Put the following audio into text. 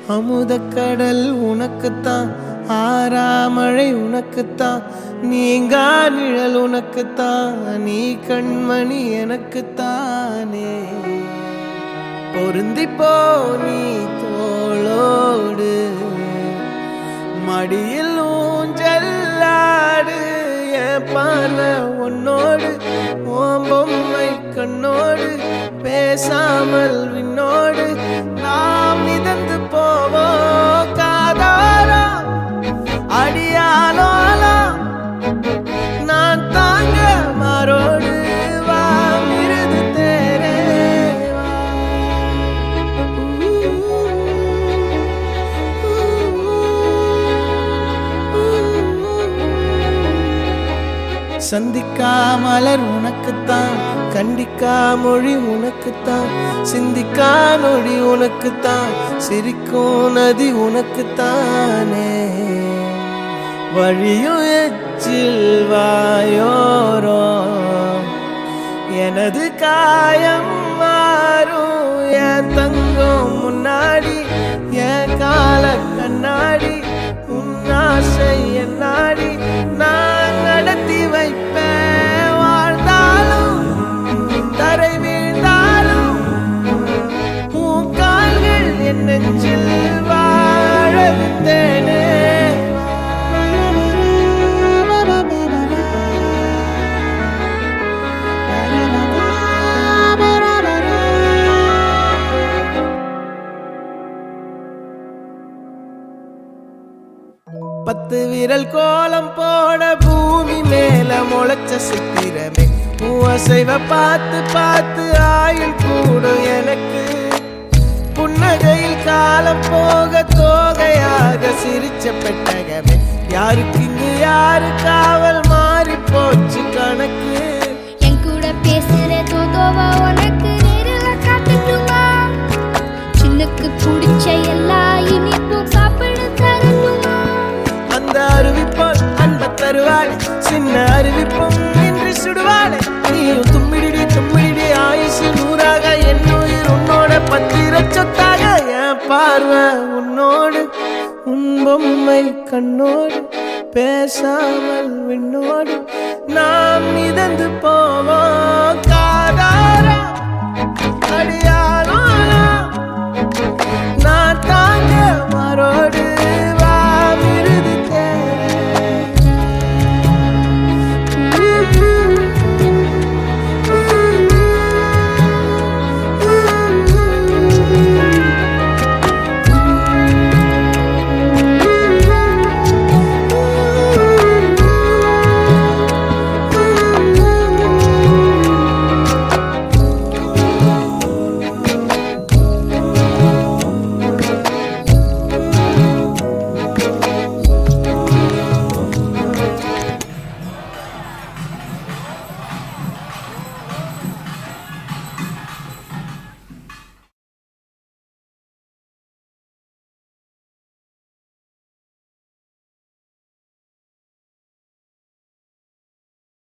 அமுதக்கடல் உனக்குத்தான் ஆறாமழை உனக்குத்தான் நீங்கா நிழல் உனக்குத்தான் நீ கண்மணி எனக்குத்தானே பொருந்திப்போ நீ தோளோடு மடியில் ஊஞ்சல்லாடு என் பார்வை உன்னோடு ஓம் பொம்மை கண்ணோடு பேசாமல் விண்ணோடு நாம் மிதந்து போவோம் காதாரா அடியாலோலா நான் தாங்க மாறோடு வா மிருது தேரே சந்திக்கா மலர் உனக்குத்தான் கண்டிக்கா மொழி உனக்குத்தான் சிந்திக்கா நொடி உனக்குத்தான் சிரிக்கும் நதி உனக்குத்தானே வழியும் எச்சில் வாயோரோ எனது காயம் மாறும் என் தங்கம் முன்னாடி என் கால கண்ணாடி உன் ஆசை என் நாடி நான் நடத்தி வைப்பேன் வாழ்ந்தாலும் தரை வீழ்ந்தாலும் உன் கால்கள் என் நெஞ்சில் வாழ விட்டேனே பத்து விரல் கோலம் போட பூமி மேல முளைச்ச சித்திரமே மூவசைவ பார்த்து பார்த்து ஆயுள் கூடும் எனக்கு புன்னகையில் காலம் போக தோகையாக சிரிச்ச பெட்டகமே யாருக்கு இங்கு யாரு காவல் மாறி போச்சு கணக்கு என் கூட பேசுற தோதோவா உனக்கு நேரில் காட்டட்டுமா சின்னுக்கு பிடிச்ச எல்லா இனிப்பும் சாப்பிட தரட்டுமா அந்த அருவிப்போல் அன்ப தருவாள் சின்ன அருவிப்பும் நின்று சுடுவாள் நீயும் தும்மிடிடி தும்மிடிடி ஆயுசு நூறாக என் உயிர் உன்னோட பத்திர சொத்தாக என் பார்வை உன்னோடு உன் பொம்மை கண்ணோடு பேசாமல் விண்ணோடு நாம் மிதந்து போவோம் காதல்